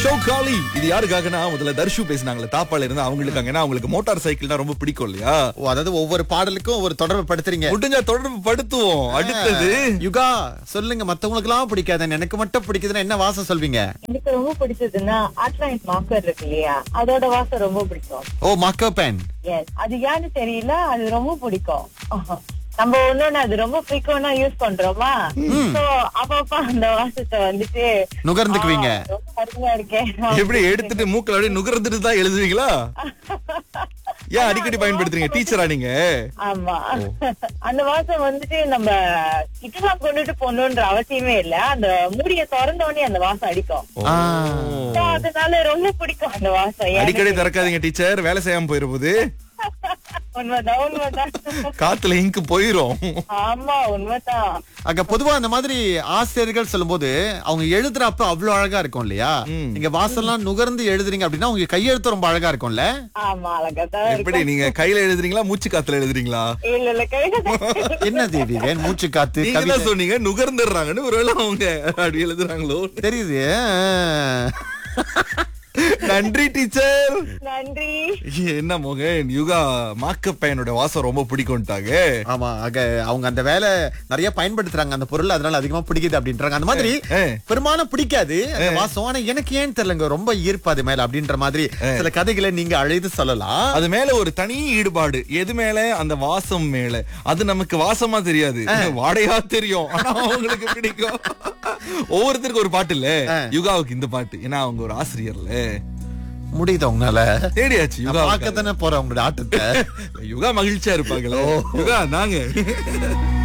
Show காலி இது யாருக்காகனா முதல்ல தர்ஷு பேசினாங்களே தாப்பால இருந்து அவங்களுக்காக ஏன்னா அவங்களுக்கு மோட்டார் சைக்கிள்னா ரொம்ப பிடிக்கும் இல்லையா ஓ, அதாவது ஒவ்வொரு பாடலுக்கும் ஒரு தொடர்பு படுத்துறீங்க முடிஞ்சா தொடர்பு படுத்துவோம் அடுத்தது யுகா சொல்லுங்க மத்தவங்களுக்கு எல்லாம் பிடிக்காது எனக்கு மட்டும் பிடிக்குதுன்னா என்ன வாசம் சொல்வீங்க எனக்கு ரொம்ப பிடிச்சதுன்னா அட்லாண்ட் மார்க்கர் இருக்கு இல்லையா அதோட வாசம் ரொம்ப பிடிக்கும் ஓ மக்கோ பேன் Yes. அது ஏன்னு தெரியல அது ரொம்ப பிடிக்கும் நம்ம ஒண்ணு அது ரொம்ப ஃப்ரீக்வெண்டா யூஸ் பண்றோமா சோ அப்பப்ப அந்த வாசத்தை வந்துட்டு நுகர்ந்துக்குவீங்க. ஆ, ரொம்ப அருமையா இருக்கேன் எப்படி எடுத்துட்டு மூக்கல அப்படியே நுகர்ந்துட்டு தான் எழுதுவீங்களா ஏன் அடிக்கடி பயன்படுத்துறீங்க டீச்சரா நீங்க ஆமா அந்த வாசம் வந்துட்டு நம்ம கிட்டலாம் கொண்டுட்டு போகணுன்ற அவசியமே இல்ல அந்த மூடிய திறந்த உடனே அந்த வாசம் அடிக்கும் ஆ. So, அதனால ரொம்ப பிடிக்கும் அந்த வாசம் ஏன்னு அடிக்கடி திறக்காதீங்க டீச்சர் வேலை செய்யாம போயிட போகுது உண்மைதான் உண்மைதான் காத்துல இங்கு போயிரும் ஆமா உண்மைதான் அங்க பொதுவா அந்த மாதிரி ஆசிரியர்கள் சொல்லும்போது அவங்க எழுதுறப்ப அவ்வளவு அழகா இருக்கும் இல்லையா நீங்க வாசல்லாம் நுகர்ந்து எழுதுறீங்க அப்படின்னா உங்க கையெழுத்து ரொம்ப அழகா இருக்கும்ல ஆமா அழகாதான் எப்படி இருக்கும் நீங்க கையில எழுதுறீங்களா மூச்சு காத்துல எழுதுறீங்களா இல்ல இல்ல கையில என்ன தேவி வேன் மூச்சு காத்து நீங்க கவிதை தான் சொன்னீங்க நுகர்ந்துடுறாங்கன்னு ஒருவேளை அவங்க அப்படி எழுதுறாங்களோ தெரியுது நன்றி டீச்சர் நன்றி என்ன மோகன் யுகா மாக்க பையனோட வாசம் ரொம்ப பிடிக்கும்ட்டாங்க ஆமா ஆக அவங்க அந்த வேலை நிறைய பயன்படுத்துறாங்க அந்த பொருள் அதனால அதிகமா பிடிக்குது அப்படின்றாங்க அந்த மாதிரி ஏ. பெரும்பாலும் பிடிக்காது அந்த வாசம் ஆனா எனக்கு ஏன் தெரியலங்க ரொம்ப ஈர்ப்பு அது மேல அப்படின்ற மாதிரி சில கதைகளை நீங்க அழைத்து சொல்லலாம் அது மேல ஒரு தனி ஈடுபாடு எது மேல அந்த வாசம் மேல அது நமக்கு வாசமா தெரியாது வாடையா தெரியும் ஆனா அவங்களுக்கு பிடிக்கும் ஒவ்வொருத்தருக்கும் ஒரு பாட்டு இல்ல யுகாவுக்கு இந்த பாட்டு ஏன்னா அவங்க ஒரு ஆசிரியர்ல முடியுது உங்களால தேடியாச்சு யுகா பார்க்கத்தானே போறேன் உங்களோட ஆட்டத்தை யுகா மகிழ்ச்சியா இருப்பாங்களே யுகா நாங்க